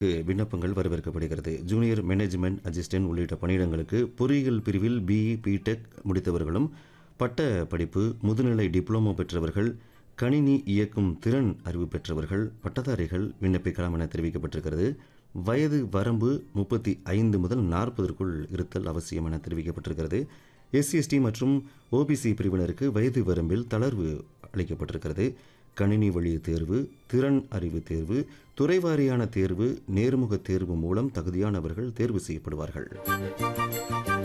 விண்ணப்பங்கள் வரவேற்கப்படுகிறது junior management assistant உள்ளிட்ட பணியிடங்களுக்கு பொறியியல் பிரிவில் பிஇ பிடெக் முடித்தவர்களும் பட்ட படிப்பு முதுநிலை டிப்ளமோ பெற்றவர்கள் கணினி இயக்கும் திறன் அறிவு பெற்றவர்கள் பட்டதாரிகள் விண்ணப்பிக்கலாம் என தெரிவிக்கப்பட்டிருக்கிறது வயது வரம்பு முப்பத்தி ஐந்து முதல் நாற்பதற்குள் இருத்தல் அவசியம் என தெரிவிக்கப்பட்டிருக்கிறது எஸ்சிஎஸ்டி மற்றும் ஓபிசி பிரிவினருக்கு வயது வரம்பில் தளர்வு அளிக்கப்பட்டிருக்கிறது கணினி வழி தேர்வு திறன் அறிவு தேர்வு துறைவாரியான தேர்வு நேர்முக தேர்வு மூலம் தகுதியானவர்கள் தேர்வு செய்யப்படுவார்கள்